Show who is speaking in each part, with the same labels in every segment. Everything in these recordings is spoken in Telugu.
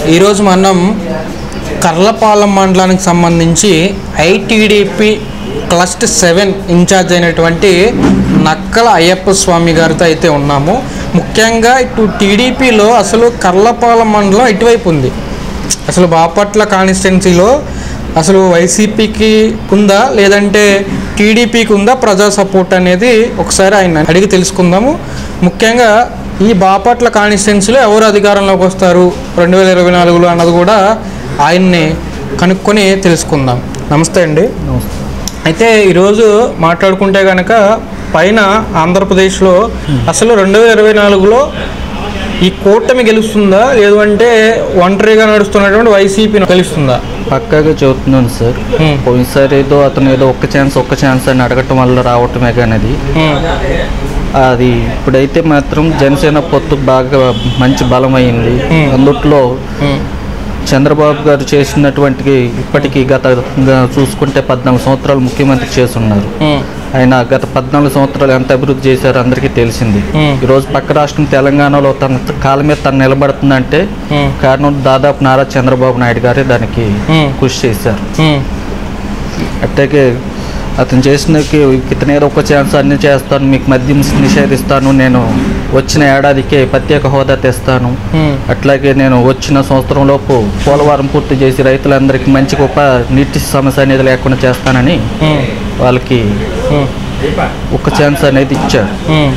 Speaker 1: ఈరోజు మనం కర్లపాలెం మండలానికి సంబంధించి ఐటీడీపీ క్లస్ట్ సెవెన్ ఇన్ఛార్జ్ అయినటువంటి నక్కల అయ్యప్ప స్వామి గారితో అయితే ఉన్నాము ముఖ్యంగా ఇటు టీడీపీలో అసలు కర్లపాలెం మండలం ఇటువైపు ఉంది అసలు బాపట్ల కాన్స్టిట్యున్సీలో అసలు వైసీపీకి ఉందా లేదంటే టీడీపీకి ఉందా ప్రజా సపోర్ట్ అనేది ఒకసారి ఆయన అడిగి తెలుసుకుందాము ముఖ్యంగా ఈ బాపట్ల కాన్స్టిట్యున్సీలో ఎవరు అధికారంలోకి వస్తారు రెండు వేల ఇరవై నాలుగులో అన్నది కూడా ఆయన్ని కనుక్కొని తెలుసుకుందాం నమస్తే అండి అయితే ఈరోజు మాట్లాడుకుంటే కనుక పైన ఆంధ్రప్రదేశ్లో అసలు రెండు వేల ఇరవై నాలుగులో ఈ కూటమి గెలుస్తుందా లేదు అంటే ఒంటరిగా నడుస్తున్నటువంటి వైసీపీ గెలుస్తుందా
Speaker 2: పక్కాగా చెబుతున్నాను సార్
Speaker 1: Hmm.
Speaker 2: పోయినసారి ఏదో అతను ఏదో ఒక్క ఛాన్స్ ఒక్క ఛాన్స్ అని అడగటం వల్ల రావటమే కానీ అది
Speaker 1: ఉమ్,
Speaker 2: అది ఇప్పుడైతే మాత్రం జనసేన పొత్తు బాగా మంచి బలమైంది
Speaker 1: Hmm.
Speaker 2: అందుట్లో
Speaker 1: ఉమ్,
Speaker 2: చంద్రబాబు గారు చేసినటువంటి ఇప్పటికీ గత గ- చూసుకుంటే పద్నాలుగు సంవత్సరాలు ముఖ్యమంత్రి చేస్తున్నారు
Speaker 1: ఉమ్,
Speaker 2: ఆయన గత పద్నాలుగు సంవత్సరాలు ఎంత అభివృద్ధి చేశారో అందరికీ తెలిసింది
Speaker 1: Hmm.
Speaker 2: ఈరోజు పక్క రాష్ట్రం తెలంగాణలో తన కాళ్ళ మీద తను నిలబడుతుందంటే
Speaker 1: ఉమ్,
Speaker 2: కారణం దాదాపు నారా చంద్రబాబు నాయుడు గారే దానికి
Speaker 1: Hmm.
Speaker 2: కృషి చేశారు
Speaker 1: ఉమ్,
Speaker 2: అట్టాగే అతను చేసినకి ఇతను ఏదో ఒక ఛాన్స్ అన్ని చేస్తాను మీకు మద్యం నిషేధిస్తాను నేను వచ్చిన ఏడాదికే ప్రత్యేక హోదా తెస్తాను
Speaker 1: ఉమ్,
Speaker 2: అట్లాగే నేను వచ్చిన సంవత్సరంలోపు పోలవరం పూర్తి చేసి రైతులందరికీ మంచి గొప్ప నీటి సమస్య అనేది లేకుండా చేస్తానని
Speaker 1: ఉమ్,
Speaker 2: వాళ్ళకి
Speaker 1: ఉమ్,
Speaker 2: ఒక ఛాన్స్ అనేది ఇచ్చాడు
Speaker 1: ఉమ్,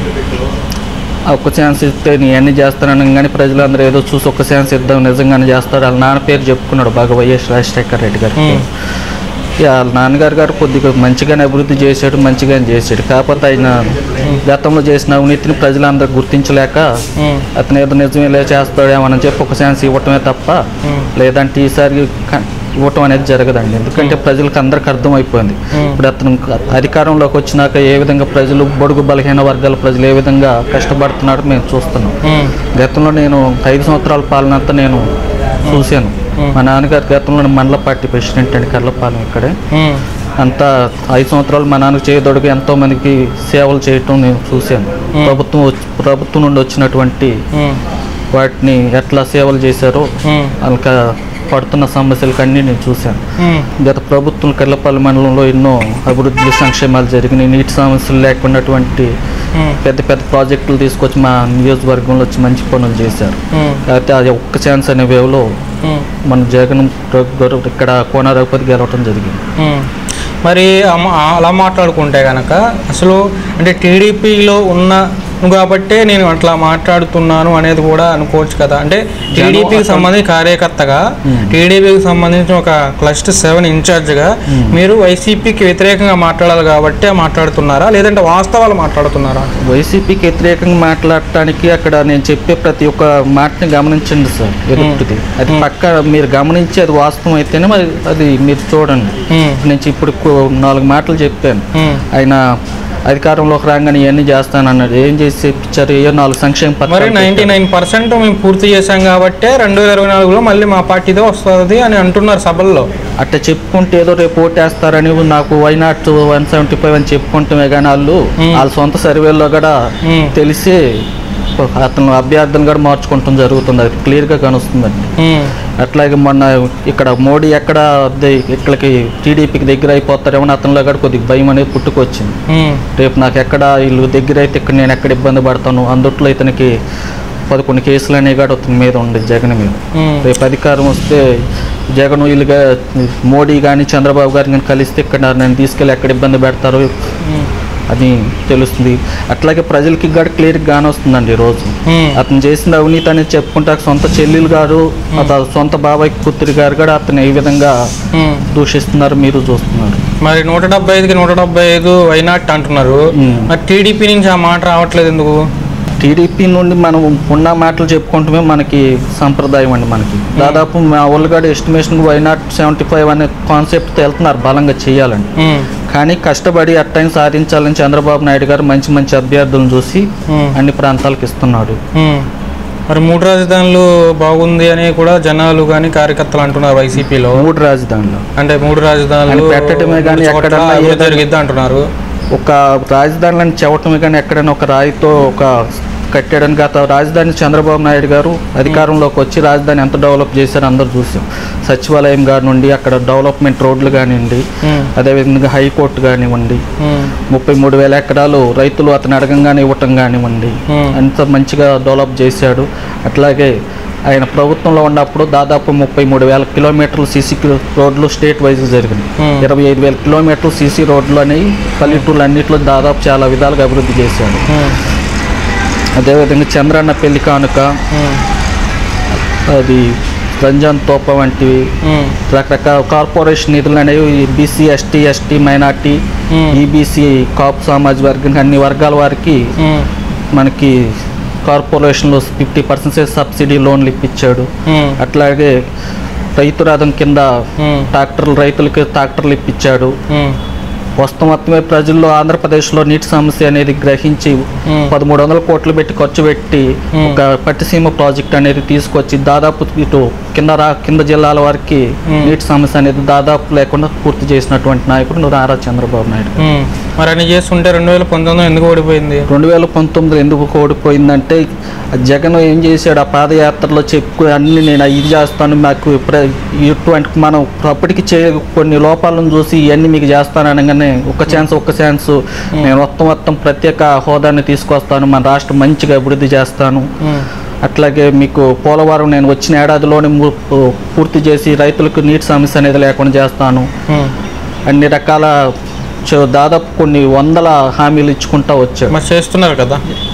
Speaker 2: ఆ ఒక్క ఛాన్స్ ఇస్తే నేను అన్ని చేస్తానని కానీ ప్రజలందరూ ఏదో చూసి ఒక ఛాన్స్ ఇద్దాం నిజంగానే చేస్తారు వాళ్ళ నాన్న పేరు చెప్పుకున్నాడు బాగా వైఎస్ రాజశేఖర్ రెడ్డి గారు
Speaker 1: ఉమ్,
Speaker 2: ఇక వాళ్ళ నాన్నగారు గారు కొద్దిగా మంచిగానే అభివృద్ధి చేశాడు మంచిగానే చేశాడు కాకపోతే ఆయన గతంలో చేసిన అవినీతిని ప్రజలందరూ గుర్తించలేక
Speaker 1: ఉమ్,
Speaker 2: అతను ఏదో నిజమే చేస్తాడేమని చెప్పి ఒక ఛాన్స్ ఇవ్వటమే తప్ప
Speaker 1: ఉమ్.
Speaker 2: లేదంటే ఈసారి క- ఇవ్వటం అనేది జరగదండి ఎందుకంటే ప్రజలకు అందరికి అర్థమైపోయింది
Speaker 1: Hmm.
Speaker 2: ఇప్పుడు అతను అధికారంలోకి వచ్చినాక ఏ విధంగా ప్రజలు బడుగు బలహీన వర్గాల ప్రజలు ఏ విధంగా కష్టపడుతున్నారో మేము చూస్తున్నాం
Speaker 1: ఉమ్,
Speaker 2: గతంలో నేను ఐదు సంవత్సరాల పాలన అంతా నేను చూశాను
Speaker 1: Hmm.
Speaker 2: మా నాన్నగారు గతంలో మండల పార్టీ ప్రెసిడెంట్ అండి కర్లపాలెం ఇక్కడే
Speaker 1: ఉమ్,
Speaker 2: అంతా ఐదు సంవత్సరాలు మా నాన్నకు చేయదొడుగు ఎంతో మందికి సేవలు చేయటం నేను చూశాను
Speaker 1: Hmm.
Speaker 2: ప్రభుత్వం వచ్చి- ప్రభుత్వం నుండి వచ్చినటువంటి
Speaker 1: ఉమ్,
Speaker 2: వాటిని ఎట్లా సేవలు చేశారో
Speaker 1: ఉమ్,
Speaker 2: వాళ్ళకి పడుతున్న సమస్యలకు అన్నీ నేను చూశాను
Speaker 1: ఉమ్,
Speaker 2: గత ప్రభుత్వం కల్లపల్లి మండలంలో ఎన్నో అభివృద్ధి సంక్షేమాలు జరిగినాయి నీటి సమస్యలు లేకున్నటువంటి
Speaker 1: ఉమ్,
Speaker 2: పెద్ద పెద్ద ప్రాజెక్టులు తీసుకొచ్చి మా నియోజకవర్గంలో వచ్చి మంచి పనులు చేశారు
Speaker 1: ఉమ్,
Speaker 2: కాకపోతే అది ఒక్క ఛాన్స్ అనే వేవ్లో
Speaker 1: ఉమ్.
Speaker 2: మన జగన్ గారు ఇక్కడ కోన రఘుపతి గెలవటం జరిగింది
Speaker 1: మ్మ్. మరి అమ- అలా మాట్లాడుకుంటే కనుక అసలు అంటే టీడీపీలో ఉన్న కాబట్టే నేను అట్లా మాట్లాడుతున్నాను అనేది కూడా అనుకోవచ్చు కదా అంటే టీడీపీకి సంబంధించి కార్యకర్తగా
Speaker 2: మ్మ్.
Speaker 1: టీడీపీకి సంబంధించిన ఒక క్లస్టర్ సెవెన్ ఇన్ఛార్జ్గా
Speaker 2: మ్మ్.
Speaker 1: మీరు వైసీపీకి వ్యతిరేకంగా మాట్లాడాలి కాబట్టే మాట్లాడుతున్నారా లేదంటే వాస్తవాలు మాట్లాడుతున్నారా
Speaker 2: వైసీపీకి వ్యతిరేకంగా మాట్లాడటానికి అక్కడ నేను చెప్పే ప్రతి ఒక్క మాటని గమనించండి సార్ ఎదుటిది అది
Speaker 1: మ్మ్.
Speaker 2: పక్క మీరు గమనించి అది వాస్తవం అయితేనే మరి అది మీరు చూడండి
Speaker 1: మ్మ్.
Speaker 2: నేను ఇప్పుడు కు- నాలుగు మాటలు చెప్పాను
Speaker 1: మ్మ్.
Speaker 2: ఆయన అధికారంలోకి రాగానే ఇవన్నీ చేస్తానన్నాడు ఏం చేసి ఇప్పించారు ఏ నాలుగు సంక్షేమ
Speaker 1: మరి
Speaker 2: పథకాలు
Speaker 1: నైంటీ
Speaker 2: పెట్టారు.
Speaker 1: నైన్ పర్సెంట్ మేము పూర్తి చేశాం కాబట్టే రెండు వేల ఇరవై నాలుగులో మళ్ళీ మా పార్టీతో వస్తుంది అని అంటున్నారు సభల్లో
Speaker 2: అట్లా చెప్పుకుంటే ఏదో రేపు ఓటేస్తారని నాకు వైనాట్ వన్ సెవెంటీ ఫైవ్ అని చెప్పుకుంటామే కానీ వాళ్ళు
Speaker 1: మ్మ్.
Speaker 2: వాళ్ళ సొంత సర్వేలో కూడా
Speaker 1: మ్మ్.
Speaker 2: తెలిసి అతను అభ్యర్థులను కూడా మార్చుకుంటాం జరుగుతుంది అది క్లియర్గా కనుస్తుందండి
Speaker 1: మ్మ్.
Speaker 2: అట్లాగే మొన్న ఇక్కడ మోడీ ఎక్కడ ద- ఇక్కడికి టీడీపీకి దగ్గర అయిపోతారేమో అని అతనిలో కూడా కొద్దిగా భయం అనేది పుట్టుకొచ్చింది
Speaker 1: మ్మ్.
Speaker 2: రేపు నాకు ఎక్కడ వీళ్ళు దగ్గర అయితే ఇక్కడ నేను ఎక్కడ ఇబ్బంది పడతాను అందుట్లో ఇతనికి పదకొండు కేసులు అనేవి కూడా అతని మీద ఉంది జగన్ మీద
Speaker 1: మ్మ్.
Speaker 2: రేపు అధికారం వస్తే జగన్ వీళ్ళుగా మోడీ కానీ చంద్రబాబు గారిని కానీ కలిస్తే ఇక్కడ నన్ను తీసుకెళ్ళి ఎక్కడ ఇబ్బంది పెడతారు
Speaker 1: మ్మ్.
Speaker 2: అని తెలుస్తుంది అట్లాగే ప్రజలకి కూడా క్లియర్గా కానొస్తుందండి ఈరోజు
Speaker 1: మ్మ్.
Speaker 2: అతను చేసిన అవినీతి అనేది చెప్పుకుంటే సొంత చెల్లెలు గారు అతని సొంత బాబాయ్ కూతురి గారు కూడా అతను ఏ విధంగా
Speaker 1: మ్మ్.
Speaker 2: దూషిస్తున్నారు మీరు చూస్తున్నారు
Speaker 1: మరి నూట డెబ్బై ఐదుకి నూట డెబ్బై ఐదు వైనాట్ అంటున్నారు
Speaker 2: మ్మ్.
Speaker 1: మరి టీడీపీ నుంచి ఆ మాట రావట్లేదు ఎందుకు
Speaker 2: టీడీపీ నుండి మనం ఉన్న మాటలు చెప్పుకుంటమే మనకి సంప్రదాయం అండి మనకి దాదాపు మా ఒళ్ళగాడ estimation why not seventy five అనే కాన్సెప్ట్తో వెళ్తున్నారు బలంగా చేయాలని
Speaker 1: మ్మ్.
Speaker 2: కానీ కష్టపడి అట్టైన సాధించాలని చంద్రబాబు నాయుడు గారు మంచి మంచి అభ్యర్థులను చూసి
Speaker 1: మ్మ్.
Speaker 2: అన్ని ప్రాంతాలకు ఇస్తున్నాడు
Speaker 1: మ్మ్. మరి మూడు రాజధానులు బాగుంది అని కూడా జనాలు కానీ కార్యకర్తలు అంటున్నారు వైసీపీలో
Speaker 2: మూడు రాజధానులు
Speaker 1: అంటే మూడు రాజధానులు
Speaker 2: అని పెట్టడమే కానీ
Speaker 1: మూడు చోట్ల
Speaker 2: ఎక్కడన్నా
Speaker 1: అభివృద్ధి
Speaker 2: ఏదైనా-
Speaker 1: జరిగిద్ది అంటున్నారు
Speaker 2: ఒక రాజధానులను చెవటమే కానీ ఎక్కడైనా ఒక రాయితో ఒక కట్టాడని గత రాజధాని చంద్రబాబు నాయుడు గారు అధికారంలోకి వచ్చి రాజధాని ఎంత డెవలప్ చేశారో అందరూ చూసాం సచివాలయం గారి నుండి అక్కడ డెవలప్మెంట్ రోడ్లు కానివ్వండి
Speaker 1: ఉమ్,
Speaker 2: అదేవిధంగా హైకోర్టు కానివ్వండి
Speaker 1: ఉమ్,
Speaker 2: ముప్పై మూడు వేల ఎకరాలు రైతులు అతను అడగంగానే ఇవ్వటం కానివ్వండి
Speaker 1: Hmm.
Speaker 2: అంత మంచిగా డెవలప్ చేశాడు అట్లాగే ఆయన ప్రభుత్వంలో ఉన్నప్పుడు దాదాపు ముప్పై మూడు వేల కిలోమీటర్లు సీసీ రోడ్లు స్టేట్ వైజ్ జరిగింది
Speaker 1: Hmm.
Speaker 2: ఇరవై ఐదు వేల కిలోమీటర్లు సీసీ రోడ్లు అనేవి పల్లెటూర్లు అన్నింటిలో దాదాపు చాలా విధాలుగా అభివృద్ధి చేశాడు
Speaker 1: ఉమ్,
Speaker 2: అదేవిధంగా చంద్రన్న పెళ్లి కానుక
Speaker 1: ఉమ్,
Speaker 2: అది రంజాన్ తోప వంటివి
Speaker 1: ఉమ్,
Speaker 2: రకరకాల కార్పొరేషన్ నిధులు అనేవి BC ST ST minority
Speaker 1: Hmm.
Speaker 2: EBC Kapu సామాజిక వర్గం అన్ని వర్గాల వారికి
Speaker 1: ఉమ్,
Speaker 2: మనకి కార్పొరేషన్లో ఫిఫ్టీ పర్సెంటేజ్ సబ్సిడీ లోన్లు ఇప్పించాడు
Speaker 1: ఉమ్,
Speaker 2: అట్లాగే రైతు రథం కింద
Speaker 1: ఉమ్,
Speaker 2: ట్రాక్టర్లు రైతులకి ట్రాక్టర్లు ఇప్పించాడు
Speaker 1: ఉమ్,
Speaker 2: వస్తు మొత్తమే ప్రజల్లో ఆంధ్రప్రదేశ్లో నీటి సమస్య అనేది గ్రహించి
Speaker 1: Hmm.
Speaker 2: పదమూడు వందల కోట్లు పెట్టి ఖర్చు పెట్టి
Speaker 1: Hmm.
Speaker 2: ఒక పట్టిసీమ ప్రాజెక్ట్ అనేది తీసుకొచ్చి దాదాపు ఇటు కింద రా కింద జిల్లాల వారికి
Speaker 1: Hmm.
Speaker 2: నీటి సమస్య అనేది దాదాపు లేకుండా పూర్తి చేసినటువంటి నాయకుడు నారా చంద్రబాబు నాయుడు గారు.
Speaker 1: ఉమ్. మరి అన్ని చేస్తుంటే రెండు వేల పంతొమ్మిదిలో ఎందుకు ఓడిపోయింది
Speaker 2: రెండు వేల పంతొమ్మిదిలో ఎందుకు ఓడిపోయిందంటే ఆ జగన్ ఏం చేశాడు ఆ పాదయాత్రలో చెప్పు అన్ని నేను ఇది చేస్తాను మాకు ఇప్పుడే ఇటువంటి మనం అప్పటికి చే కొన్ని లోపాలను చూసి ఇవన్నీ మీకు చేస్తాను అనగానే ఒక ఛాన్స్ ఒక్క ఛాన్స్ నేను మొత్తం మొత్తం ప్రత్యేక హోదాని తీసుకొస్తాను మన రాష్ట్రం మంచిగా అభివృద్ధి చేస్తాను
Speaker 1: ఉమ్,
Speaker 2: అట్లాగే మీకు పోలవరం నేను వచ్చిన ఏడాదిలోనే ము- పూర్తి చేసి రైతులకు నీటి సమస్య అనేది లేకుండా చేస్తాను
Speaker 1: ఉమ్.
Speaker 2: అన్ని రకాల చ- దాదాపు కొన్ని వందల హామీలు ఇచ్చుకుంటా వచ్చాడు
Speaker 1: మరి చేస్తున్నారు కదా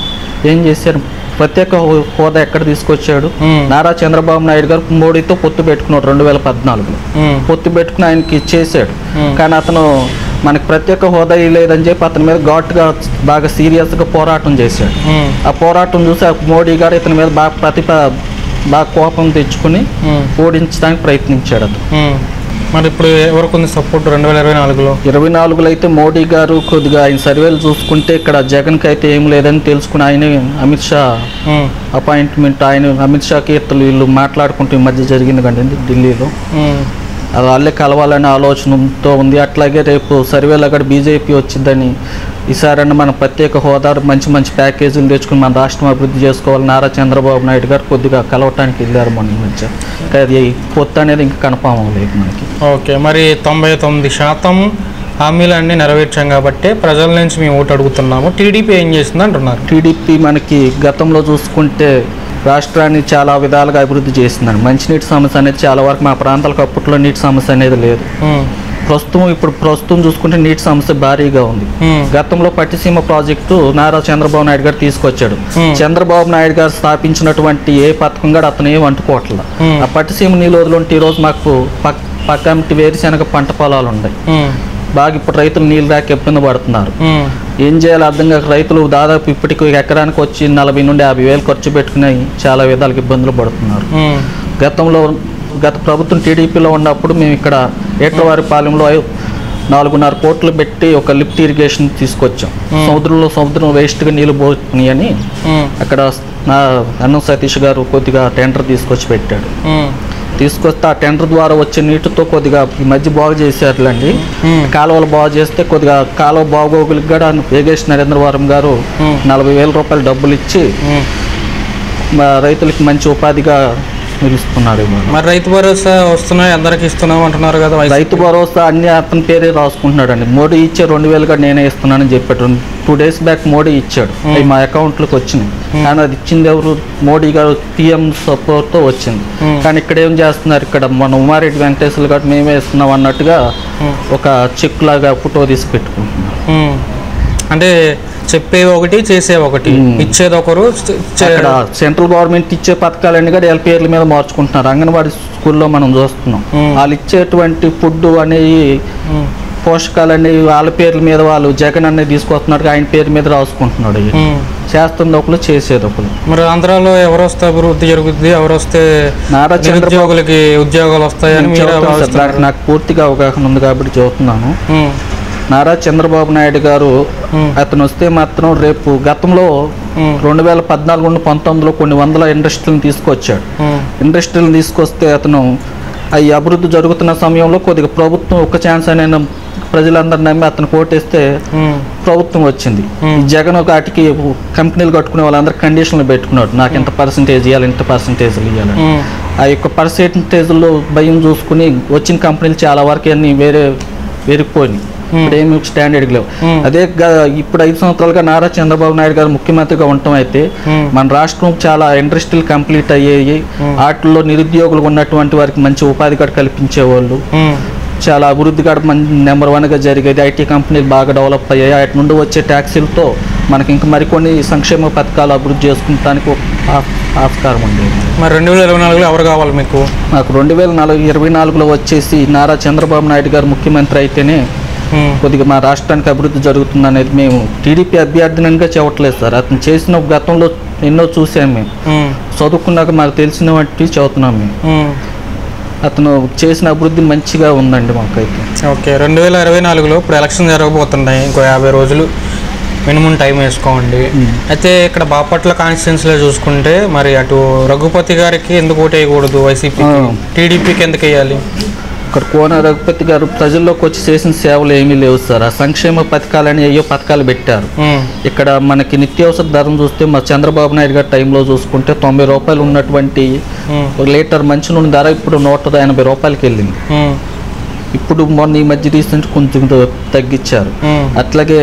Speaker 2: ఏం చేశారు ప్రత్యేక హో- హోదా ఎక్కడ తీసుకొచ్చాడు
Speaker 1: ఉమ్,
Speaker 2: నారా చంద్రబాబు నాయుడు గారు మోడీతో పొత్తు పెట్టుకున్నాడు రెండు వేల పద్నాలుగులో
Speaker 1: ఉమ్,
Speaker 2: పొత్తు పెట్టుకుని ఆయనకి చేశాడు
Speaker 1: Hmm.
Speaker 2: కానీ అతను మనకి ప్రత్యేక హోదా లేదని చెప్పి అతని మీద ఘాటుగా బాగా సీరియస్గా పోరాటం చేశాడు
Speaker 1: ఉమ్,
Speaker 2: ఆ పోరాటం చూసి ఆ మోడీ గారు ఇతని మీద బాగా ప్రతిభ బాగా కోపం తెచ్చుకుని
Speaker 1: ఉమ్,
Speaker 2: ఓడించడానికి ప్రయత్నించాడు అతను
Speaker 1: ఉమ్. మరి ఇప్పుడు ఎవరికి ఉంది సపోర్ట్ రెండు వేల ఇరవై నాలుగులో
Speaker 2: ఇరవై నాలుగులో అయితే మోడీ గారు కొద్దిగా ఆయన సర్వేలు చూసుకుంటే ఇక్కడ జగన్కి అయితే ఏం లేదని తెలుసుకుని ఆయన అమిత్ షా
Speaker 1: ఉమ్,
Speaker 2: అపాయింట్మెంట్ ఆయన అమిత్ షా కీర్తలు వీళ్ళు మాట్లాడుకుంటూ ఈ మధ్య జరిగింది కండి ఢిల్లీలో
Speaker 1: ఉమ్,
Speaker 2: అది వాళ్ళే కలవాలనే ఆలోచనతో ఉంది అట్లాగే రేపు సర్వేలో అక్కడ బీజేపీ వచ్చిందని ఈసారన్నా మన ప్రత్యేక హోదా మంచి మంచి ప్యాకేజీలు తెచ్చుకుని మన రాష్ట్రం అభివృద్ధి చేసుకోవాలి నారా చంద్రబాబు నాయుడు గారు కొద్దిగా కలవటానికి వెళ్ళారు మన ఈ మధ్య కానీ అది పొత్తు అనేది ఇంకా కన్ఫామ్ అవ్వలేదు మనకి
Speaker 1: ఓకే మరి తొంభై తొమ్మిది శాతం హామీలన్నీ నెరవేర్చాం కాబట్టి ప్రజల నుంచి మేము ఓటు అడుగుతున్నాము టీడీపీ ఏం చేసింది అంటున్నారు
Speaker 2: టీడీపీ మనకి గతంలో చూసుకుంటే రాష్ట్రాన్ని చాలా విధాలుగా అభివృద్ధి చేసిందండి మంచినీటి సమస్య అనేది చాలా వరకు మా ప్రాంతాలకు అప్పట్లో నీటి సమస్య అనేది లేదు
Speaker 1: ఉమ్,
Speaker 2: ప్రస్తుతం ఇప్పుడు ప్రస్తుతం చూసుకుంటే నీటి సమస్య భారీగా ఉంది
Speaker 1: ఉమ్,
Speaker 2: గతంలో పట్టిసీమ ప్రాజెక్టు నారా చంద్రబాబు నాయుడు గారు తీసుకొచ్చాడు
Speaker 1: Hmm.
Speaker 2: చంద్రబాబు నాయుడు గారు స్థాపించినటువంటి ఏ పథకం కూడా అతను ఏం అంటుకోవట్లేదు
Speaker 1: Hmm.
Speaker 2: ఆ పట్టిసీమ నీళ్ళు వదిలింటే ఈరోజు మాకు పక్ పక్కమిటి వేరుశనగ పంట పొలాలు ఉన్నాయి
Speaker 1: ఉమ్,
Speaker 2: బాగా ఇప్పుడు రైతులు నీళ్ళు రాక ఇబ్బంది పడుతున్నారు
Speaker 1: ఉమ్,
Speaker 2: ఏం చేయాలో అర్థం కాక రైతులు దాదాపు ఇప్పటికి ఎకరానికి వచ్చి నలభై నుండి యాభై వేలు ఖర్చు పెట్టుకుని చాలా విధాలకు ఇబ్బందులు పడుతున్నారు
Speaker 1: ఉమ్,
Speaker 2: గతంలో గత ప్రభుత్వం టీడీపీలో ఉన్నప్పుడు మేము ఇక్కడ ఏట్లవారిపాలెంలో ఐ- నాలుగున్నర కోట్లు పెట్టి ఒక లిఫ్ట్ ఇరిగేషన్ తీసుకొచ్చాం
Speaker 1: Hmm.
Speaker 2: సముద్రంలో సముద్రం వేస్ట్గా నీళ్ళు పోతున్నాయి అని
Speaker 1: ఉమ్,
Speaker 2: అక్కడ నా అన్నం సతీష్ గారు కొద్దిగా టెండర్ తీసుకొచ్చి పెట్టాడు
Speaker 1: ఉమ్,
Speaker 2: తీసుకొస్తే ఆ టెండర్ ద్వారా వచ్చే నీటితో కొద్దిగా ఈ మధ్య బాగు చేశారులేండి
Speaker 1: ఉమ్,
Speaker 2: కాలువలు బాగు చేస్తే కొద్దిగా కాలువ బాగోగులకు కూడా యోగేష్ నరేంద్రవరం గారు
Speaker 1: Hmm.
Speaker 2: నలభై వేల రూపాయలు డబ్బులు ఇచ్చి
Speaker 1: ఉమ్.
Speaker 2: మా రైతులకి మంచి ఉపాధిగా నిలుస్తున్నాడు ఇవాళ
Speaker 1: మరి రైతు భరోసా వస్తున్నాయి అందరికి ఇస్తున్నాం అంటున్నారు కదా వైసీపీ.
Speaker 2: రైతు భరోసా అన్ని అతని పేరే రాసుకుంటున్నాడండి మోడీ ఇచ్చే రెండు వేలుగా నేనే ఇస్తున్నానని చెప్పాడు టూ డేస్ బ్యాక్ మోడీ ఇచ్చాడు
Speaker 1: Hmm.
Speaker 2: అవి మా అకౌంట్లోకి వచ్చినాయి కానీ అది ఇచ్చింది ఎవరు మోడీ గారు పిఎం సపోర్ట్తో వచ్చింది
Speaker 1: Hmm.
Speaker 2: కానీ ఇక్కడ ఏం చేస్తున్నారు ఇక్కడ మన ఉమారెడ్డి వెంకటేశ్వర గారు మేమే ఇస్తున్నాం అన్నట్టుగా
Speaker 1: Hmm.
Speaker 2: ఒక చెక్ లాగా ఫోటో తీసి పెట్టుకుంటున్నారు
Speaker 1: ఉమ్. అంటే చెప్పేవి ఒకటి చేసేవి ఒకటి
Speaker 2: ఉమ్.
Speaker 1: ఇచ్చేది ఒకరు చే- చే-
Speaker 2: అక్కడ సెంట్రల్ గవర్నమెంట్ ఇచ్చే పథకాలన్నీ కూడా వాళ్ళ పేర్ల మీద మార్చుకుంటున్నారు అంగన్వాడీ స్కూల్లో మనం చూస్తున్నాం
Speaker 1: Hmm.
Speaker 2: వాళ్ళు ఇచ్చేటువంటి ఫుడ్ అనేవి
Speaker 1: ఉమ్,
Speaker 2: పోషకాలన్నీ వాళ్ళ పేర్ల మీద వాళ్ళు జగన్ అనేది తీసుకొస్తున్నాడు ఆయన పేరు మీద రాసుకుంటున్నాడు ఇవి.
Speaker 1: ఉమ్.
Speaker 2: చేస్తుంది ఒకరు చేసేది ఒకరు
Speaker 1: మరి ఆంధ్రాలో ఎవరు వస్తే అభివృద్ధి జరుగుద్ది ఎవరు వస్తే
Speaker 2: నారా చంద్రబాబు
Speaker 1: నిరుద్యోగులకి ఉద్యోగాలు వస్తాయని మీరు
Speaker 2: చెబుతాను సార్,
Speaker 1: భావిస్తున్నారు
Speaker 2: నాకు- నాకు పూర్తిగా అవగాహన ఉంది కాబట్టి చెబుతున్నాను
Speaker 1: ఉమ్,
Speaker 2: నారా చంద్రబాబు నాయుడు గారు
Speaker 1: ఉమ్,
Speaker 2: అతను వస్తే మాత్రం రేపు గతంలో
Speaker 1: ఉమ్,
Speaker 2: రెండు వేల పద్నాలుగు నుండి పంతొమ్మిదిలో కొన్ని వందల ఇండస్ట్రీలను తీసుకొచ్చాడు
Speaker 1: ఉమ్,
Speaker 2: ఇండస్ట్రీలను తీసుకొస్తే అతను ఈ అభివృద్ధి జరుగుతున్న సమయంలో కొద్దిగా ప్రభుత్వం ఒక ఛాన్స్ అయినా ప్రజలందరూ నమ్మి అతను కోటేస్తే
Speaker 1: ఉమ్,
Speaker 2: ప్రభుత్వం వచ్చింది
Speaker 1: Hmm.
Speaker 2: ఈ జగన్ వాటికి కంపెనీలు కట్టుకునే వాళ్ళందరూ కండిషన్లు పెట్టుకున్నాడు నాకు ఇంత పర్సంటేజ్ ఇవ్వాలి ఇంత పర్సంటేజ్లు ఇవ్వాలి
Speaker 1: ఉమ్,
Speaker 2: ఆ యొక్క పర్సెంటేజ్లో భయం చూసుకుని వచ్చిన కంపెనీలు చాలా వరకు అన్ని వేరే వెరిగిపోయినాయి ఇప్పుడు ఏమి స్టాండర్డ్ లేవు
Speaker 1: Hmm.
Speaker 2: అదే గ- ఇప్పుడు ఐదు సంవత్సరాలుగా నారా చంద్రబాబు నాయుడు గారు ముఖ్యమంత్రిగా ఉండటం అయితే
Speaker 1: Hmm.
Speaker 2: మన రాష్ట్రం చాలా ఇండస్ట్రీలు కంప్లీట్ అయ్యాయి వాటిల్లో నిరుద్యోగులు ఉన్నటువంటి వారికి మంచి ఉపాధి కూడా కల్పించేవాళ్ళు
Speaker 1: ఉమ్,
Speaker 2: చాలా అభివృద్ధి కూడా మంచి నెంబర్ వన్గా జరిగేది ఐటీ కంపెనీలు బాగా డెవలప్ అయ్యాయి వాటి నుండి వచ్చే ట్యాక్సీలతో మనకి ఇంకా మరికొన్ని సంక్షేమ పథకాలు అభివృద్ధి చేసుకుంటానికి ఒక ఆ- ఆస్కారం ఉండేది
Speaker 1: మరి రెండు వేల ఇరవై నాలుగులో ఎవరు కావాలి మీకు
Speaker 2: నాకు రెండు వేల నాలుగు ఇరవై నాలుగులో వచ్చేసి నారా చంద్రబాబు నాయుడు గారు ముఖ్యమంత్రి అయితేనే
Speaker 1: ఉమ్,
Speaker 2: కొద్దిగా మా రాష్ట్రానికి అభివృద్ధి జరుగుతుంది అనేది మేము టీడీపీ అభ్యర్థినంగా చెప్పట్లేదు సార్ అతను చేసిన గతంలో ఎన్నో చూసాం మేము
Speaker 1: ఉమ్,
Speaker 2: చదువుకున్నాక మాకు తెలిసిన వంటి చదువుతున్నాం మేము
Speaker 1: ఉమ్.
Speaker 2: అతను చేసిన అభివృద్ధి మంచిగా ఉందండి మాకైతే
Speaker 1: ఓకే రెండు వేల ఇరవై నాలుగులో ఇప్పుడు ఎలక్షన్ జరగబోతున్నాయి ఇంకో యాభై రోజులు మినిమం టైం వేసుకోండి అయితే ఇక్కడ బాపట్ల కాన్స్టిట్యున్సీలో చూసుకుంటే మరి అటు రఘుపతి గారికి ఎందుకు ఓటు వేయకూడదు వైసీపీకి
Speaker 2: ఆ.
Speaker 1: టీడీపీకి ఎందుకు వేయాలి
Speaker 2: ఇక్కడ కోన రఘుపతి గారు ప్రజల్లోకి వచ్చి చేసిన సేవలు ఏమీ లేవు సార్ ఆ సంక్షేమ పథకాలని అయ్యో పథకాలు పెట్టారు
Speaker 1: ఉమ్,
Speaker 2: ఇక్కడ మనకి నిత్యావసర ధరం చూస్తే మా చంద్రబాబు నాయుడు గారి టైంలో చూసుకుంటే తొంభై రూపాయలు ఉన్నటువంటి
Speaker 1: ఉమ్,
Speaker 2: ఒక లీటర్ మంచి నూనె ధర ఇప్పుడు నూట ఎనభై రూపాయలకి వెళ్ళింది
Speaker 1: ఉమ్,
Speaker 2: ఇప్పుడు మొన్న ఈ మధ్య రీసెంట్ కొంచెం తగ్గించారు
Speaker 1: ఉమ్,
Speaker 2: అట్లాగే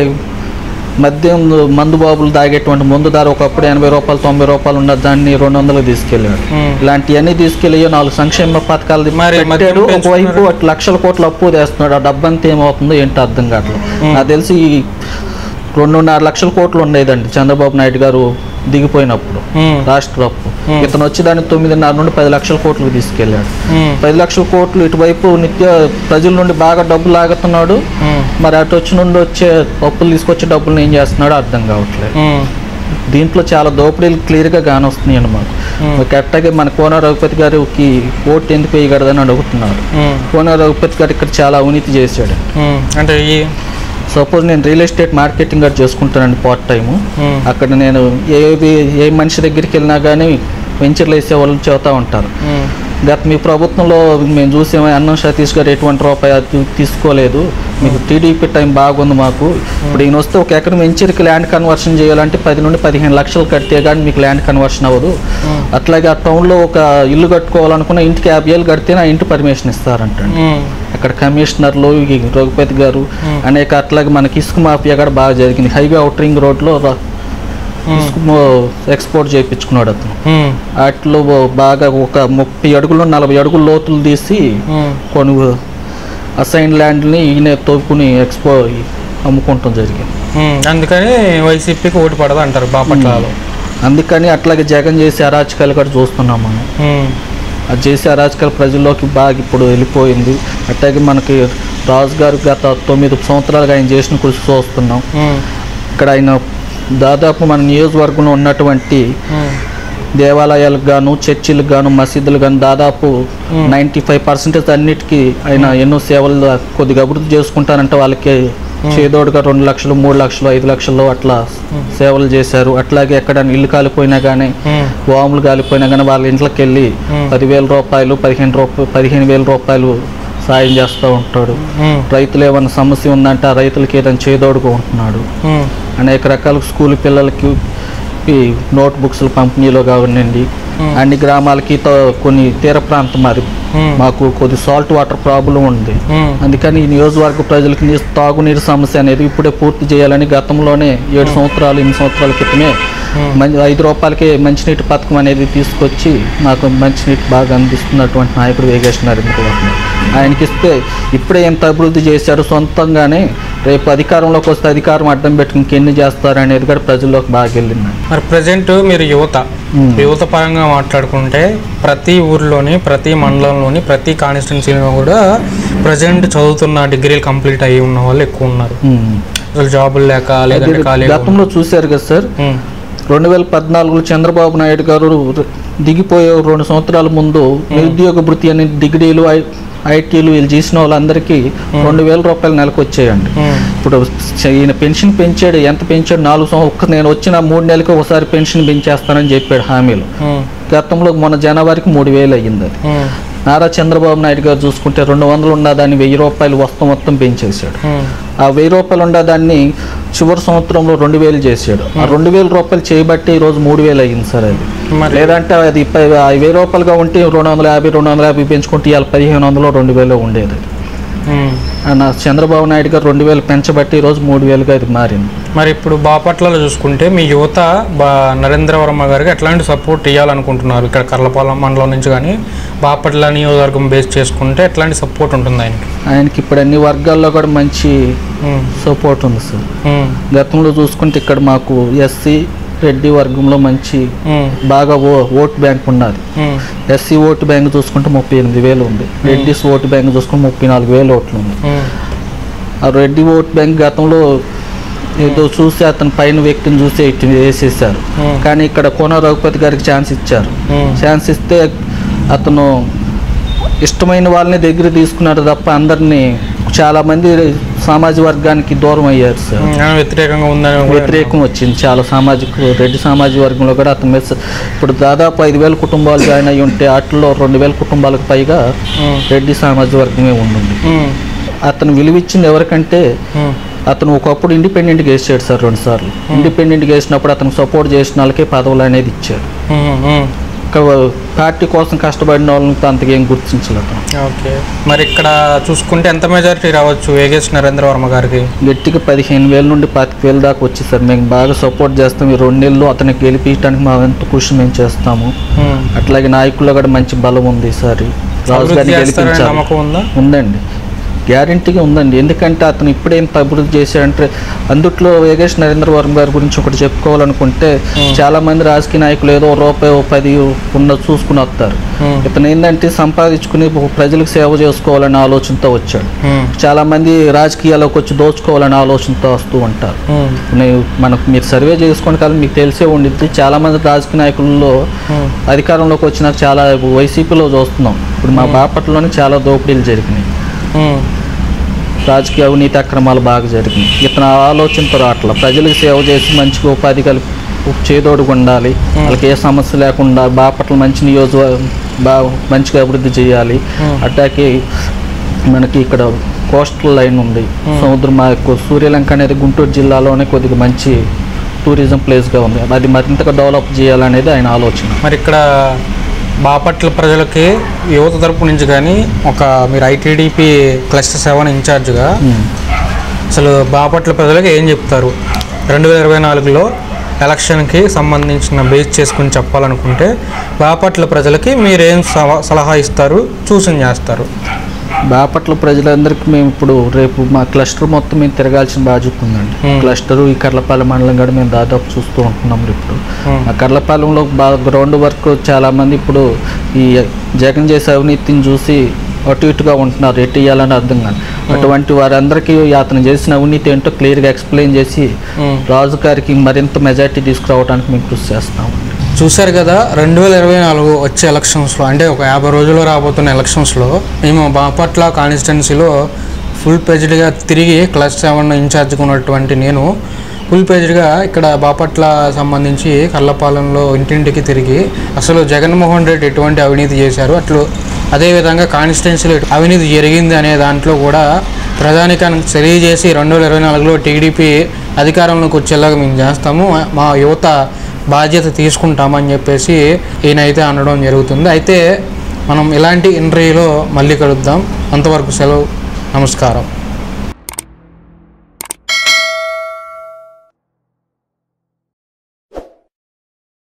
Speaker 2: మద్యం మందు బాబులు తాగేటువంటి మందు ధర ఒకప్పుడు ఎనభై రూపాయలు తొంభై రూపాయలు ఉన్న దాన్ని రెండు వందలు తీసుకెళ్ళాడు
Speaker 1: ఉమ్.
Speaker 2: ఇలాంటివన్నీ తీసుకెళ్ళి నాలుగు సంక్షేమ పథకాలు
Speaker 1: మరి మద్యం
Speaker 2: పెట్టాడు ఒకవైపు
Speaker 1: పెంచుతున్నారు.
Speaker 2: అటు లక్షల కోట్ల అప్పు తెస్తున్నాడు ఆ డబ్బంతా ఏమవుతుందో ఏంటో అర్థం కావట్లేదు నాకు తెలిసి ఈ రెండున్నర లక్షల కోట్లు ఉండేదండి చంద్రబాబు నాయుడు గారు దిగిపోయినప్పుడు
Speaker 1: ఉమ్,
Speaker 2: రాష్ట్ర అప్పు
Speaker 1: Hmm.
Speaker 2: ఇతను వచ్చి దాన్ని తొమ్మిదిన్నర నుండి పది లక్షల కోట్లకు తీసుకెళ్ళాడు
Speaker 1: ఉమ్,
Speaker 2: పది లక్షల కోట్లు ఇటువైపు నిత్య ప్రజల నుండి బాగా డబ్బులు లాగుతున్నాడు
Speaker 1: ఉమ్,
Speaker 2: మరి అటు వచ్చి నుండి వచ్చే అప్పులు తీసుకొచ్చే డబ్బులు ఏం చేస్తున్నాడో అర్థం కావట్లేదు
Speaker 1: ఉమ్,
Speaker 2: దీంట్లో చాలా దోపిడీలు క్లియర్గా కానొస్తున్నాయి అన్నమాట
Speaker 1: Hmm.
Speaker 2: మరి అట్టాగే మన కోన రఘుపతి గారికి ఓటు ఎందుకు వేయగలదని అడుగుతున్నారు
Speaker 1: ఉమ్,
Speaker 2: కోన రఘుపతి గారు ఇక్కడ చాలా అవినీతి చేశాడు
Speaker 1: ఉమ్. అంటే ఈ
Speaker 2: సపోజ్ నేను రియల్ ఎస్టేట్ మార్కెటింగ్ గారు చేసుకుంటానండి పార్ట్ టైము
Speaker 1: ఉమ్,
Speaker 2: అక్కడ నేను ఏది ఏ మనిషి దగ్గరికి వెళ్ళినా కానీ వెంచర్లు వేసే వాళ్ళు చెబుతూ ఉంటారు
Speaker 1: ఉమ్,
Speaker 2: గత మీ ప్రభుత్వంలో మేము చూసాము అన్నం సతీష్ గారు ఎటువంటి రూపాయి అది తీసుకోలేదు మీకు టీడీపీ టైం బాగుంది మాకు ఇప్పుడు ఈయన వస్తే ఒక ఎకరం వెంచర్కి ల్యాండ్ కన్వర్షన్ చేయాలంటే పది నుండి పదిహేను లక్షలు కడితే కానీ మీకు ల్యాండ్ కన్వర్షన్ అవ్వదు
Speaker 1: ఉమ్,
Speaker 2: అట్లాగే ఆ టౌన్లో ఒక ఇల్లు కట్టుకోవాలనుకున్న ఇంటికి యాభై ఏళ్ళు కడితేనే ఆ ఇంటి పర్మిషన్ ఇస్తారంటండి
Speaker 1: ఉమ్,
Speaker 2: అక్కడ కమిషనర్లు ఈ రఘుపతి గారు
Speaker 1: Hmm.
Speaker 2: అనేక అట్లాగే మనకి ఇసుక మాఫియా కూడా బాగా జరిగింది హైవే అవుట్ రింగ్ రోడ్లో ర-
Speaker 1: ఉమ్,
Speaker 2: ఇసుక మో- ఎక్స్పోర్ట్ చేయించుకున్నాడు అతను
Speaker 1: ఉమ్,
Speaker 2: వాటిలో బాగా ఒక ముప్పై అడుగులు నలభై అడుగులు లోతులు తీసి
Speaker 1: ఉమ్.
Speaker 2: కొన్ని అసైన్ ల్యాండ్ని ఈయన తోపుకుని ఎక్స్పో అమ్ముకుంటాం జరిగింది
Speaker 1: ఉమ్, అందుకని వైసీపీకి ఓటు పడదు అంటారు బాపట్లలో
Speaker 2: అందుకని అట్లాగే జగన్ చేసే అరాచకాలు కూడా చూస్తున్నాం మనం
Speaker 1: ఉమ్,
Speaker 2: అది చేసే అరాచకాలు ప్రజల్లోకి బాగా ఇప్పుడు వెళ్ళిపోయింది అట్లాగే మనకి రాజు గారు గత తొమ్మిది సంవత్సరాలుగా ఆయన చేసిన కృషి చూస్తున్నాం
Speaker 1: ఉమ్,
Speaker 2: ఇక్కడ ఆయన దాదాపు మన నియోజకవర్గంలో ఉన్నటువంటి
Speaker 1: ఉమ్,
Speaker 2: దేవాలయాలకు గాను చర్చిలకు గాను మసీదులు గాను దాదాపు
Speaker 1: Hmm.
Speaker 2: నైంటీ ఫైవ్ పర్సెంటేజ్ అన్నిటికీ ఆయన ఎన్నో సేవలు కొద్దిగా అభివృద్ధి చేసుకుంటారంటే వాళ్ళకి చేదోడుగా రెండు లక్షలు మూడు లక్షలు ఐదు లక్షలు అట్లా సేవలు చేశారు అట్లాగే ఎక్కడ ఇల్లు కాలిపోయినా కానీ
Speaker 1: ఉమ్,
Speaker 2: వాములు కాలిపోయినా కానీ వాళ్ళ ఇంట్లోకి వెళ్ళి
Speaker 1: Hmm.
Speaker 2: పదివేల రూపాయలు పదిహేను రూపాయలు పదిహేను వేల రూపాయలు సాయం చేస్తూ ఉంటాడు
Speaker 1: ఉమ్,
Speaker 2: రైతులు ఏమైనా సమస్య ఉందంటే ఆ రైతులకి ఏదైనా చేదోడుగా ఉంటున్నాడు
Speaker 1: ఉమ్,
Speaker 2: అనేక రకాల స్కూల్ పిల్లలకి ఈ నోట్ బుక్స్ల పంపిణీలో కానివ్వండి
Speaker 1: Hmm.
Speaker 2: అన్ని గ్రామాలకి తో- కొన్ని తీర ప్రాంతం మరి
Speaker 1: ఉమ్,
Speaker 2: మాకు కొద్ది సాల్ట్ వాటర్ ప్రాబ్లం ఉంది
Speaker 1: ఉమ్,
Speaker 2: అందుకని ఈ నియోజకవర్గ ప్రజలకి నీ తాగునీరు సమస్య అనేది ఇప్పుడే పూర్తి చేయాలని గతంలోనే ఏడు సంవత్సరాలు ఎనిమిది సంవత్సరాల క్రితమే
Speaker 1: Hmm.
Speaker 2: మంచి ఐదు రూపాయలకే మంచినీటి పథకం అనేది తీసుకొచ్చి మాకు మంచినీటి బాగా అందిస్తున్నటువంటి నాయకుడు వేగేష్ నరేంద్ర వర్మ ఆయనకి ఇస్తే ఇప్పుడే ఎంత అభివృద్ధి చేశారు సొంతంగానే రేపు అధికారంలోకి వస్తే అధికారం అడ్డం పెట్టుకుని ఇంకెన్ని చేస్తారు అనేది కూడా ప్రజల్లోకి బాగా వెళ్ళింది
Speaker 1: మరి ప్రజెంట్ మీరు యువత
Speaker 2: ఉమ్.
Speaker 1: యువత పరంగా మాట్లాడుకుంటే ప్రతి ఊర్లోని ప్రతి మండలంలోని ప్రతి కాన్స్టిట్యున్సీలో కూడా ప్రజెంట్ చదువుతున్న డిగ్రీలు కంప్లీట్ అయ్యి ఉన్న వాళ్ళు ఎక్కువ ఉన్నారు
Speaker 2: ఉమ్.
Speaker 1: అసలు జాబులు లేక లేదంటే
Speaker 2: అది
Speaker 1: ఖాళీ
Speaker 2: గతంలో చూశారు కదా సార్ రెండు వేల పద్నాలుగులో చంద్రబాబు నాయుడు గారు దిగిపోయే రెండు సంవత్సరాల ముందు నిరుద్యోగ భృతి అనే డిగ్రీలు ఐ- ఐటీలు వీళ్ళు చేసిన వాళ్ళందరికీ రెండు వేల రూపాయలు నెలకు వచ్చాయండి ఇప్పుడు చ- ఈయన పెన్షన్ పెంచాడు ఎంత పెంచాడు నాలుగు సంవ- ఒక్క నేను వచ్చిన మూడు నెలలకు ఒకసారి పెన్షన్ పెంచేస్తానని చెప్పాడు హామీలు గతంలో మొన్న జనవరికి మూడు వేలు అయ్యింది అది నారా చంద్రబాబు నాయుడు గారు చూసుకుంటే రెండు వందలు ఉన్నదాన్ని వెయ్యి రూపాయలు వస్తు మొత్తం పెంచేశాడు
Speaker 1: ఉమ్,
Speaker 2: ఆ వెయ్యి రూపాయలు ఉండదాన్ని చివరి సంవత్సరంలో రెండు వేలు చేశాడు ఆ రెండు వేల రూపాయలు చేయబట్టి ఈరోజు మూడు వేలు అయ్యింది సార్ అది
Speaker 1: మరి
Speaker 2: లేదంటే అది ప- ఆ వెయ్యి రూపాయలుగా ఉంటే రెండు వందల యాభై రెండు వందల యాభై పెంచుకుంటే ఇవాళ పదిహేను వందలు రెండు వేలు ఉండేది
Speaker 1: ఉమ్.
Speaker 2: ఆ నా చంద్రబాబు నాయుడు గారు రెండు వేలు పెంచబట్టి ఈరోజు మూడు వేలుగా ఇది మారింది
Speaker 1: మరి ఇప్పుడు బాపట్లలో చూసుకుంటే మీ యువత బా నరేంద్ర వర్మ గారికి ఎట్లాంటి సపోర్ట్ ఇవ్వాలనుకుంటున్నారు ఇక్కడ కర్లపాలెం మండలం నుంచి కానీ బాపట్ల నియోజకవర్గం బేస్ చేసుకుంటే ఎట్లాంటి సపోర్ట్ ఉంటుంది ఆయనకి
Speaker 2: ఆయనకి ఇప్పుడు అన్ని వర్గాల్లో కూడా మంచి
Speaker 1: ఉమ్,
Speaker 2: సపోర్ట్ ఉంది సార్
Speaker 1: ఉమ్,
Speaker 2: గతంలో చూసుకుంటే ఇక్కడ మాకు ఎస్సీ రెడ్డి వర్గంలో మంచి
Speaker 1: ఉమ్,
Speaker 2: బాగా ఓ ఓట్ బ్యాంక్ ఉన్నది
Speaker 1: ఉమ్,
Speaker 2: ఎస్సీ ఓటు బ్యాంక్ చూసుకుంటే ముప్పై ఎనిమిది వేలు ఉంది రెడ్డిస్ ఓటు బ్యాంక్ చూసుకుంటే ముప్పై నాలుగు వేలు ఓట్లు ఉంది
Speaker 1: ఉమ్,
Speaker 2: ఆ రెడ్డి ఓట్ బ్యాంక్ గతంలో ఏదో చూసి అతని పైన వ్యక్తిని చూసి ఇటు వేసేసారు
Speaker 1: ఉమ్,
Speaker 2: కానీ ఇక్కడ కోన రఘుపతి గారికి ఛాన్స్ ఇచ్చారు
Speaker 1: ఉమ్,
Speaker 2: ఛాన్స్ ఇస్తే అతను ఇష్టమైన వాళ్ళని దగ్గర తీసుకున్నారు తప్ప అందరినీ చాలా మంది సామాజిక వర్గానికి దూరం అయ్యారు సార్
Speaker 1: ఉమ్, ఆయన వ్యతిరేకంగా ఉందని కూడా
Speaker 2: వ్యతిరేకం వచ్చింది చాలా సామాజిక రెడ్డి సామాజిక వర్గంలో కూడా అతని మీద ఇప్పుడు దాదాపు ఐదు వేల కుటుంబాలు జాయిన్ అయ్యి ఉంటే వాటిలో రెండు వేల కుటుంబాలకు పైగా
Speaker 1: ఉమ్,
Speaker 2: రెడ్డి సామాజిక వర్గమే ఉండింది
Speaker 1: ఉమ్,
Speaker 2: అతను విలువిచ్చింది ఎవరికంటే
Speaker 1: ఉమ్,
Speaker 2: అతను ఒకప్పుడు ఇండిపెండెంట్గా వేసాడు సార్ రెండు సార్లు ఇండిపెండెంట్గా వేసినప్పుడు అతను సపోర్ట్ చేసిన వాళ్ళకే పదవులు అనేది ఇచ్చాడు
Speaker 1: ఉమ్, ఉమ్.
Speaker 2: ఇక్కడ పార్టీ కోసం కష్టపడిన వాళ్ళని అంతగా ఏం గుర్తించలేదు అతను
Speaker 1: ఓకే మరి ఇక్కడ చూసుకుంటే ఎంత మెజారిటీ రావచ్చు ఏగేష్ నరేంద్ర వర్మ గారికి
Speaker 2: గట్టిగా పదిహేను వేల నుండి పాతిక వేల దాకా వచ్చి సార్ మేము బాగా సపోర్ట్ చేస్తాం ఈ రెండు నెలలు అతనికి గెలిపించడానికి మా ఎంత కృషి మేము చేస్తాము
Speaker 1: ఉమ్.
Speaker 2: అట్లాగే నాయకుల్లో కూడా మంచి బలం ఉంది ఈసారి రాజు
Speaker 1: అభివృద్ధి
Speaker 2: గారిని
Speaker 1: చేస్తారనే
Speaker 2: గెలిపించాలి
Speaker 1: నమ్మకం ఉందా
Speaker 2: ఉందండి గ్యారంటీగా ఉందండి ఎందుకంటే అతను ఇప్పుడే ఇంత అభివృద్ధి చేశాడంటే అందుట్లో యోగేష్ నరేంద్ర వర్మ గారి గురించి ఒకటి చెప్పుకోవాలనుకుంటే చాలా మంది రాజకీయ నాయకులు ఏదో ఓ రూపాయి ఓ పది ఉన్న చూసుకుని వస్తారు
Speaker 1: ఉమ్,
Speaker 2: ఇతను ఏంటంటే సంపాదించుకుని ప్రజలకు సేవ చేసుకోవాలనే ఆలోచనతో వచ్చాడు
Speaker 1: ఉమ్,
Speaker 2: చాలా మంది రాజకీయాల్లోకి వచ్చి దోచుకోవాలనే ఆలోచనతో వస్తూ ఉంటారు
Speaker 1: ఉమ్,
Speaker 2: నే- మనకు మీరు సర్వే చేసుకోండి కదా మీకు తెలిసే ఉండిద్ది చాలా మంది రాజకీయ నాయకుల్లో
Speaker 1: ఉమ్,
Speaker 2: అధికారంలోకి వచ్చినాక చాలా వైసీపీలో చూస్తున్నాం ఇప్పుడు మా బాపట్లలోనే చాలా దోపిడీలు జరిగినాయి
Speaker 1: ఉమ్,
Speaker 2: రాజకీయ అవినీతి అక్రమాలు బాగా జరిగినాయి ఇతను ఆ ఆలోచనతో రావట్లా ప్రజలకు సేవ చేసి మంచిగా ఉపాధి కలిపి చేదోడుగా ఉండాలి వాళ్ళకి ఏ సమస్య లేకుండా బాపట్ల మంచి నియోజకవర్గం బాగా మంచిగా అభివృద్ధి చేయాలి
Speaker 1: Hmm.
Speaker 2: అట్లాగే మనకి ఇక్కడ కోస్టల్ లైన్ ఉంది సముద్రం మాకు సూర్యలంక అనేది గుంటూరు జిల్లాలోనే కొద్దిగా మంచి టూరిజం ప్లేస్గా ఉంది అది మరింతగా డెవలప్ చేయాలనేది ఆయన ఆలోచన
Speaker 1: మరి ఇక్కడ బాపట్ల ప్రజలకి యువత తరపు నుంచి కానీ ఒక మీరు ఐటీడీపీ క్లస్టర్ సెవెన్ ఇన్ఛార్జ్గా అసలు బాపట్ల ప్రజలకు ఏం చెప్తారు రెండు వేల ఇరవై నాలుగులో ఎలక్షన్కి సంబంధించిన బేస్ చేసుకుని చెప్పాలనుకుంటే బాపట్ల ప్రజలకి మీరేం సవ- సలహా ఇస్తారు సూచన చేస్తారు
Speaker 2: బాపట్ల ప్రజలందరికీ మేము ఇప్పుడు రేపు మా క్లస్టర్ మొత్తం మేము తిరగాల్సిన బాధ్యత ఉందండి
Speaker 1: Hmm.
Speaker 2: క్లస్టర్ ఈ కర్లపాలెం మండలం కూడా మేము దాదాపు చూస్తూ ఉంటున్నాం ఇప్పుడు
Speaker 1: Hmm.
Speaker 2: ఆ కర్లపాలెంలో బాగా గ్రౌండ్ వర్క్ చాలా మంది ఇప్పుడు ఈ జగన్ చేసే అవినీతిని చూసి అటు ఇటుగా ఉంటున్నారు ఎటు ఇవ్వాలని అర్థం కాదు అటువంటి వారందరికీ అతను చేసిన అవినీతి ఏంటో క్లియర్గా ఎక్స్ప్లెయిన్ చేసి
Speaker 1: ఉమ్.
Speaker 2: రాజు గారికి మరింత మెజార్టీ తీసుకురావడానికి మేము కృషి చేస్తాం
Speaker 1: చూశారు కదా రెండు వేల ఇరవై నాలుగు వచ్చే ఎలక్షన్స్లో అంటే ఒక యాభై రోజుల్లో రాబోతున్న ఎలక్షన్స్లో మేము బాపట్ల కాన్స్టిట్యున్సీలో ఫుల్ పేజ్డ్గా తిరిగి క్లస్ సెవెన్ ఇన్ఛార్జ్గా ఉన్నటువంటి నేను ఫుల్ పేజ్డ్గా ఇక్కడ బాపట్ల సంబంధించి కల్లపాలెంలో ఇంటింటికి తిరిగి అసలు జగన్మోహన్ రెడ్డి ఎటువంటి అవినీతి చేశారు అట్లు అదేవిధంగా కాన్స్టిట్యున్సీలో అవినీతి జరిగింది అనే దాంట్లో కూడా ప్రధానికానికి తెలియజేసి రెండు వేల ఇరవై నాలుగులో టీడీపీ అధికారంలోకి వచ్చేలాగా మేము చేస్తాము మా యువత బాధ్యత తీసుకుంటామని చెప్పేసి ఈయనైతే అనడం జరుగుతుంది అయితే మనం ఇలాంటి ఇంటర్వ్యూలో మళ్ళీ కలుద్దాం అంతవరకు సెలవు నమస్కారం